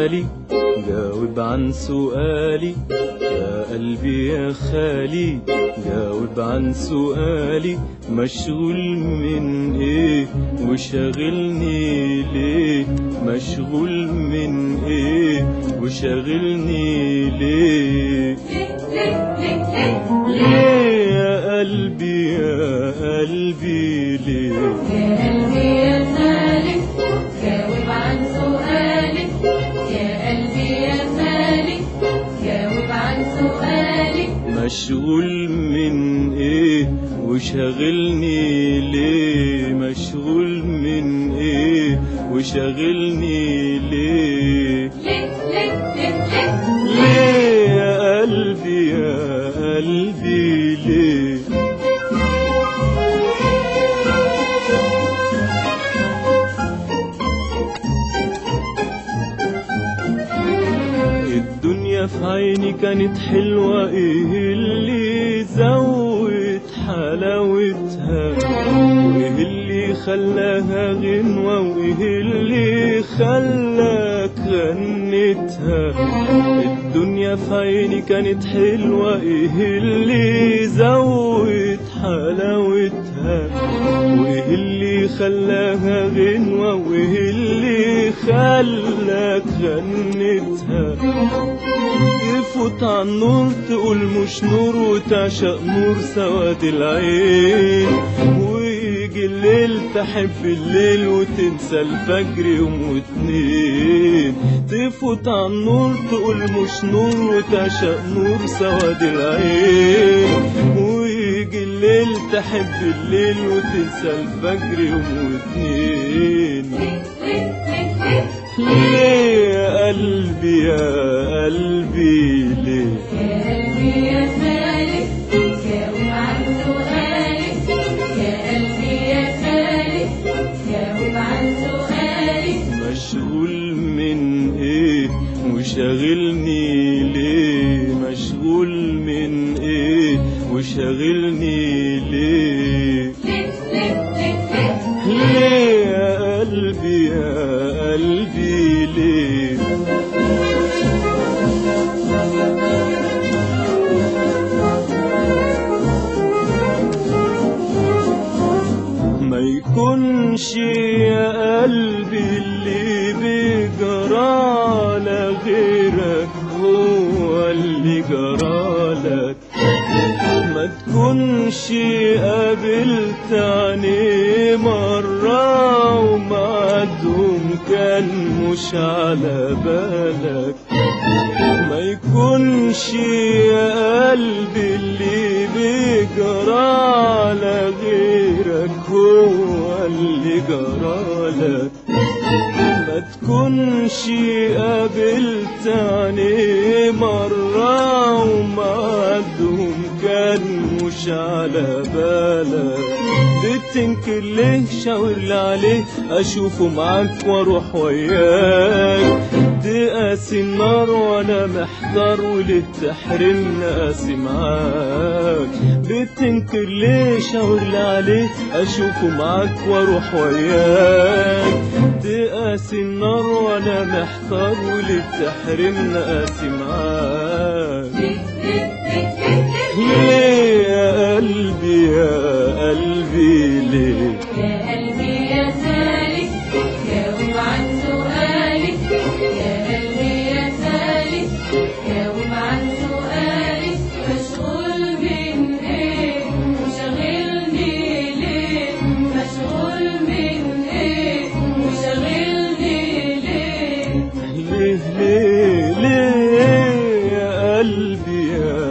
سؤالي جاوب عن سؤالي يا قلبي يا خالي جاوب عن سؤالي مشغول من ايه وشاغلني ليه مشغول من ايه وشاغلني ليه ليه يا قلبي يا قلبي ليه يا قلبي يا سالك جاوب عن سؤالك يا قلبي يا سالك جاوب عن سؤالك مشغول من ايه وشاغلني ليه مشغول من ايه وشاغلني ليه ليه ليه ليه ليه ليه يا قلبي يا قلبي ليه الدنيا في عيني كانت حلوة ايه اللي زود حلاوتها وايه اللي خلاها غنوة وايه اللي خلاك غنتها الدنيا في عيني كانت حلوة ايه اللي زود حلاوتها وايه اللي خلاها غنوة وايه اللي خلاك غنتها يفوت على النور تقول مش نور وتعشق نور سواد العين ويجي الليل تحب الليل وتنسى الفجر يوم واتنين تفوت على النور تقول مش نور وتعشق نور سواد العين ويجي الليل تحب الليل وتنسى الفجر يوم واتنين ليه يا قلبي يا قلبي ليه يا قلبي يا سالك جاوب عن سؤالك يا قلبي يا سالك جاوب عن سؤالك مشغول من ايه وشاغلني ليه مشغول من ايه وشاغلني ليه ليه ليه ليه ليه ليه يا قلبي يا قلبي ليه ما يكونش يا قلبي اللي بجرالك غيرك هو اللي جرالك ما تكونش قابلت عينيه مرة ومعدهم كان مش على بالك ما يكونش يا قلبي اللي بيجرى على غيرك هو اللي جرالك ما تكونش قابلت عينيه مرة ومعدهم كان مش على بالك بتنكر ليه شاور لي عليه اشوفه معاك واروح وياك تقاسي النار وانا محتار وليه تحرمني قاسي معاك بتنكر ليه شاور لي عليه اشوفه معاك واروح وياك تقاسي النار وانا محتار وليه تحرمني قاسي معاك ليه يا قلبي يا قلبي ليه يا قلبي يا سالك جاوب عن سؤالك يا قلبي يا سالك جاوب عن سؤالك مشغول من ايه وشاغلني ليه مشغول من ايه وشاغلني ليه ليه ليه ليه يا قلبي يا